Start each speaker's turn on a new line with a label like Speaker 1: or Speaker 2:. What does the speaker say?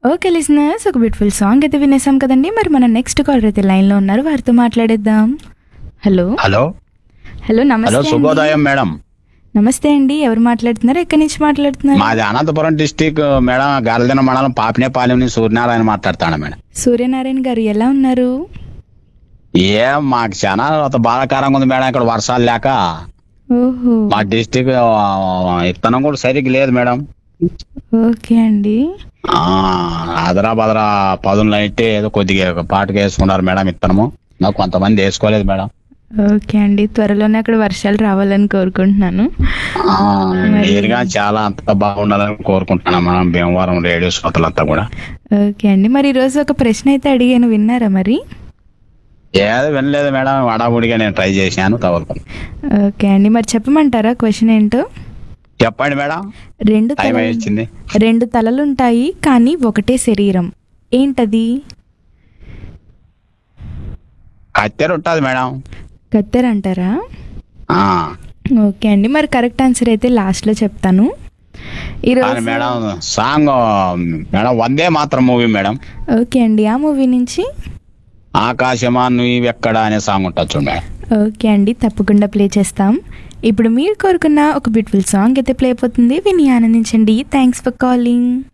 Speaker 1: Okay listeners ఒక beautiful song అయితే వినేసాం కదండి మరి మన నెక్స్ట్ కాలర్ అయితే లైన్లో ఉన్నారు వారితో మాట్లాడేద్దాం హలో
Speaker 2: హలో
Speaker 1: హలో
Speaker 2: హలో
Speaker 1: నమస్తే అండి.
Speaker 2: శుభోదయం మేడం
Speaker 1: నమస్తే అండి ఎవరు మాట్లాడుతున్నారు ఎక్కడి నుంచి మాట్లాడుతున్నారు
Speaker 2: మాది అనంతపురం డిస్టిక్ మేడం గాలిదిన మండలం పాపినేపాలెం నుంచి సూర్యనారాయణ మాట్లాడతాను మేడం
Speaker 1: సూర్యనారాయణ గారు ఎలా ఉన్నారు
Speaker 2: ఏం మాకు చాలా అంత బాధాకరంగా ఉంది మేడం ఇక్కడ వర్షాలు లేక
Speaker 1: ఓహో
Speaker 2: మా డిస్టిక్ ఇత్తనం కూడా సరిగ్గా లేదు మేడం
Speaker 1: ఓకే అండి
Speaker 2: ఆ అదరా బదరా పదులు అయితే ఏదో కొద్దిగా ఒక పాటకి వేసుకున్నారు మేడం ఇత్తనము నాకు కొంతమంది వేసుకోలేదు మేడం
Speaker 1: ఓకే అండి త్వరలోనే అక్కడ వర్షాలు రావాలని కోరుకుంటున్నాను
Speaker 2: ఆ, మీరుగా చాలా అంత బాగుండాలని కోరుకుంటున్నాను మేడం భీమవరం రేడియో శ్రోతలంతా కూడా
Speaker 1: ఓకే అండి మరి ఈరోజు ఒక ప్రశ్న అయితే అడిగాను విన్నారా మరి
Speaker 2: ఏదో వినలేదు మేడం వడాబుడిగా నేను ట్రై చేశాను తవరకు
Speaker 1: ఓకే అండి మరి చెప్పమంటారా క్వశ్చన్ ఏంటో
Speaker 2: చెప్పండి మేడం
Speaker 1: రెండు
Speaker 2: టైం
Speaker 1: తలలు
Speaker 2: వచ్చింది
Speaker 1: రెండు తలలుంటాయి కానీ ఒకటే శరీరం ఏంటది
Speaker 2: కత్తెర ఉంటుంది మేడం
Speaker 1: కత్తెర అంటారా
Speaker 2: ఆ,
Speaker 1: ఓకే అండి మరి కరెక్ట్ ఆన్సర్ అయితే లాస్ట్లో చెప్తాను
Speaker 2: కానీ
Speaker 1: ఈరోజు
Speaker 2: మేడం సాంగ్ మేడం వందే మాత్రం మూవీ మేడం
Speaker 1: ఓకే అండి ఆ మూవీ నుంచి
Speaker 2: ఆకాశమా నువ్వు ఎక్కడ అనే సాంగ్ ఉంటుంది చూడు మేడం
Speaker 1: ఓకే అండి తప్పకుండా ప్లే చేస్తాం ఇప్పుడు మీరు కోరుకున్న ఒక బ్యూటిఫుల్ సాంగ్ అయితే ప్లే అయిపోతుంది విని ఆనందించండి థ్యాంక్స్ ఫర్ కాలింగ్